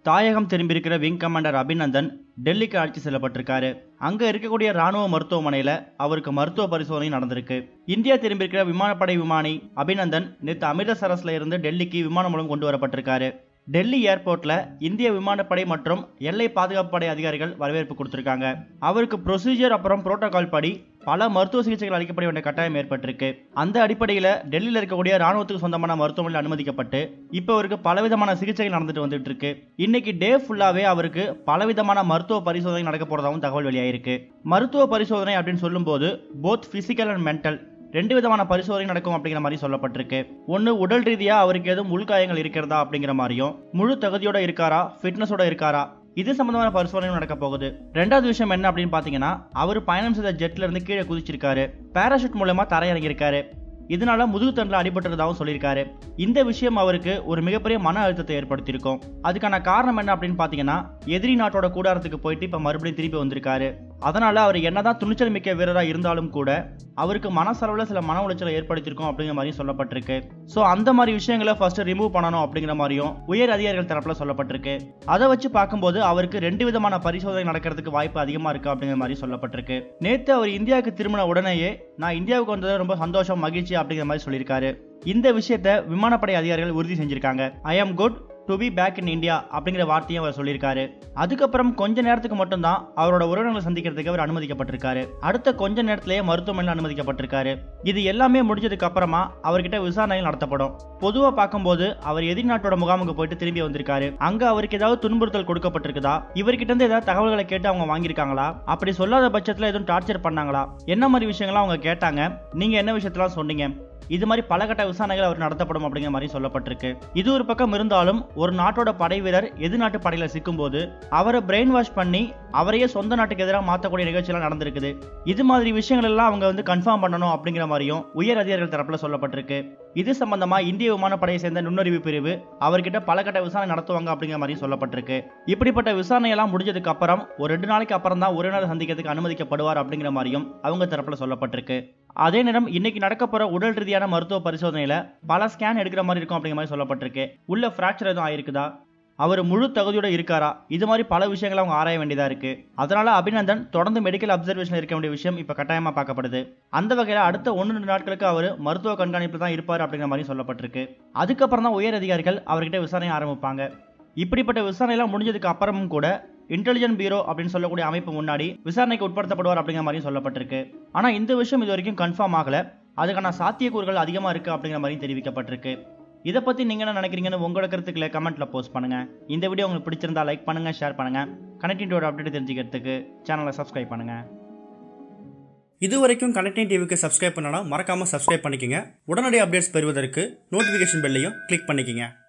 தாயகம் திரும்பியிருக்கிற wing commander Abhinandan டெல்லிக்கு அழைத்து செல்லப்பட்டிருக்காரு அங்க இருக்கக்கூடிய ராணுவ மருத்துவமனையில அவருக்கு மருத்துவ பரிசோதனை நடந்திருக்கு இந்தியா திரும்பியிருக்கிற விமானப்படை விமானி அபிநந்தன் நேற்று அமிர்தசரஸ்ல இருந்து டெல்லிக்கு விமானம் மூலம் கொண்டு வரப்பட்டிருக்காரு டெல்லி ஏர்போர்ட்ல இந்திய விமானப்படை மற்றும் எல்லை பாதுகாப்பு படை அதிகாரிகள் வரவேற்பு கொடுத்திருக்காங்க அவருக்கு ப்ரொசீஜர் அப்புறம் புரோட்டோகால் படி பல மருத்துவ சிகிச்சைகள் அளிக்கப்பட வேண்டிய கட்டாயம் ஏற்பட்டிருக்கு அந்த அடிப்படையில் டெல்லியில் இருக்கக்கூடிய ராணுவத்துக்கு சொந்தமான மருத்துவமனையில் அனுமதிக்கப்பட்டு இப்போ அவருக்கு பலவிதமான சிகிச்சைகள் நடந்துட்டு வந்துட்டு இருக்கு இன்னைக்கு டே ஃபுல்லாவே அவருக்கு பலவிதமான மருத்துவ பரிசோதனை நடக்க போறதாகவும் தகவல் வெளியாயிருக்கு மருத்துவ பரிசோதனை அப்படின்னு சொல்லும்போது போத் பிசிக்கல் அண்ட் மென்டல் ரெண்டு விதமான பரிசோதனை நடக்கும் அப்படிங்கிற மாதிரி சொல்லப்பட்டிருக்கு ஒன்று உடல் ரீதியாக அவருக்கு எதுவும் உள்காயங்கள் இருக்கிறதா அப்படிங்கிற மாதிரியும் முழு தகுதியோட இருக்காரா ஃபிட்னஸோட இருக்காரா இது சம்பந்தமான பரிசோதனை நடக்க போகுது ரெண்டாவது விஷயம் என்ன அப்படின்னு பார்த்தீங்கன்னா அவர் பயணம் செய்த ஜெட்ல இருந்து கீழே குதிச்சிருக்காரு பேராஷூட் மூலமா தரையிறங்கியிருக்காரு இதனால முதுகு தண்டில் அடிபட்டிருந்தாவும் சொல்லியிருக்காரு இந்த விஷயம் அவருக்கு ஒரு மிகப்பெரிய மன அழுத்தத்தை ஏற்படுத்தியிருக்கும் அதுக்கான காரணம் என்ன அப்படின்னு பார்த்தீங்கன்னா எதிரி நாட்டோட கூடாரத்துக்கு போயிட்டு இப்போ மறுபடியும் திருப்பி வந்திருக்காரு அதனால அவர் என்னதான் துணிச்சல் மிக்க வீரராக இருந்தாலும் கூட அவருக்கு மனசளவில் சில மன உளைச்சலை ஏற்படுத்தியிருக்கும் அப்படிங்கிற மாதிரியும் சொல்லப்பட்டிருக்கு ஸோ அந்த மாதிரி விஷயங்களை ஃபர்ஸ்ட் ரிமூவ் பண்ணணும் அப்படிங்கிற மாதிரியும் உயர் அதிகாரிகள் தரப்புல சொல்லப்பட்டிருக்கு அதை வச்சு பார்க்கும்போது அவருக்கு ரெண்டு விதமான பரிசோதனை நடக்கிறதுக்கு வாய்ப்பு அதிகமா இருக்கு அப்படிங்கிற மாதிரி சொல்லப்பட்டிருக்கு நேத்து அவர் இந்தியாவுக்கு திரும்பின உடனேயே நான் இந்தியாவுக்கு வந்தது ரொம்ப சந்தோஷம் மகிழ்ச்சி அப்படிங்கிற மாதிரி சொல்லியிருக்காரு இந்த விஷயத்த விமானப்படை அதிகாரிகள் உறுதி செஞ்சிருக்காங்க I am good to be back in India அப்படிங்கிற வார்த்தையும் அவர் சொல்லியிருக்காரு அதுக்கப்புறம் கொஞ்ச நேரத்துக்கு மட்டும்தான் அவரோட உறவினர்களை சந்திக்கிறதுக்கு அவர் அனுமதிக்கப்பட்டிருக்காரு அடுத்த கொஞ்ச நேரத்திலேயே மருத்துவமனையில் அனுமதிக்கப்பட்டிருக்காரு இது எல்லாமே முடிஞ்சதுக்கு அப்புறமா அவர்கிட்ட விசாரணைகள் நடத்தப்படும் பொதுவா பார்க்கும்போது அவர் எதிர் நாட்டோட முகாமுக்கு போயிட்டு திரும்பி வந்திருக்காரு அங்க அவருக்கு ஏதாவது துன்புறுத்தல் கொடுக்கப்பட்டிருக்குதா இவர்கிட்ட இருந்து ஏதாவது தகவல்களை கேட்டு அவங்க வாங்கியிருக்காங்களா அப்படி சொல்லாத பட்சத்துல எதுவும் டார்ச்சர் பண்ணாங்களா என்ன மாதிரி விஷயங்கள்லாம் அவங்க கேட்டாங்க நீங்க என்ன விஷயத்தெல்லாம் சொன்னீங்க இது மாதிரி பல கட்ட விசாரணைகள் அவர் நடத்தப்படும் அப்படிங்கிற மாதிரி சொல்லப்பட்டிருக்கு இது ஒரு பக்கம் இருந்தாலும் ஒரு நாட்டோட படை வீரர் எது நாட்டு படையில சிக்கும்போது அவரை பிரெயின் வாஷ் பண்ணி அவரையே சொந்த நாட்டுக்கு எதிராக மாற்றக்கூடிய நிகழ்ச்சியெல்லாம் நடந்திருக்குது இது மாதிரி விஷயங்கள் எல்லாம் அவங்க வந்து கன்ஃபார்ம் பண்ணணும் அப்படிங்கிற மாதிரியும் உயர் அதிகாரிகள் தரப்புல சொல்லப்பட்டிருக்கு இது சம்பந்தமா இந்திய விமானப்படையை சேர்ந்த நுண்ணறிவு பிரிவு அவர்கிட்ட பல கட்ட விசாரணை நடத்துவாங்க அப்படிங்கிற மாதிரி சொல்லப்பட்டிருக்கு இப்படிப்பட்ட விசாரணை எல்லாம் முடிஞ்சதுக்கு அப்புறம் ஒரு ரெண்டு நாளைக்கு அப்புறம் தான் உறவினர் சந்திக்கிறதுக்கு அனுமதிக்கப்படுவார் அப்படிங்கிற மாதிரியும் அவங்க தரப்புல சொல்லப்பட்டிருக்கு அதே நேரம் இன்னைக்கு நடக்க போற உடல் ரீதியான மருத்துவ பரிசோதனையில பல ஸ்கேன் எடுக்கிற மாதிரி இருக்கும் அப்படிங்கிற மாதிரி சொல்லப்பட்டிருக்கு உள்ள ஃப்ராக்சர் எதுவும் ஆயிருக்குதா அவர் முழு தகுதியோட இருக்காரா இது மாதிரி பல விஷயங்களை அவங்க ஆராய வேண்டியதா இருக்கு அதனால அபிநந்தன் தொடர்ந்து மெடிக்கல் அப்சர்வேஷன் இருக்க வேண்டிய விஷயம் இப்ப கட்டாயமா பார்க்கப்படுது அந்த வகையில அடுத்த ஒன்று ரெண்டு நாட்களுக்கு அவர் மருத்துவ கண்காணிப்பில் தான் இருப்பார் அப்படிங்கிற மாதிரி சொல்லப்பட்டிருக்கு அதுக்கப்புறம் தான் உயர் அதிகாரிகள் அவர்கிட்ட விசாரணை ஆரம்பிப்பாங்க இப்படிப்பட்ட விசாரணைலாம் முடிஞ்சதுக்கு அப்புறமும் கூட இன்டெலிஜென்ட் பியூரோ அப்படின்னு சொல்லக்கூடிய அமைப்பு முன்னாடி விசாரணைக்கு உட்படுத்தப்படுவார் அப்படிங்கிற மாதிரியும் சொல்லப்பட்டிருக்கு ஆனா இந்த விஷயம் இது வரைக்கும் கன்ஃபார்ம் ஆகல அதுக்கான சாத்தியக்கூறுகள் அதிகமா இருக்கு அப்படிங்கிற மாதிரியும் தெரிவிக்கப்பட்டிருக்கு இதை பத்தி நீங்க என்ன நினைக்கிறீங்கன்னு உங்களோட கருத்துக்களை கமெண்ட்ல போஸ்ட் பண்ணுங்க இந்த வீடியோ உங்களுக்கு பிடிச்சிருந்தா லைக் பண்ணுங்க ஷேர் பண்ணுங்க கனெக்டிவிட்டியோட அப்டேட் தெரிஞ்சுக்கிறதுக்கு சேனலை சப்ஸ்கிரைப் பண்ணுங்க இது வரைக்கும் கனெக்டிங் டிவிக்கு சப்ஸ்கிரைப் பண்ணனா மறக்காம சப்ஸ்கிரைப் பண்ணிக்கங்க உடனடி அப்டேட்ஸ் பெறுவதற்கு நோட்டிஃபிகேஷன் பெல்லையும் கிளிக் பண்ணிக்கங்க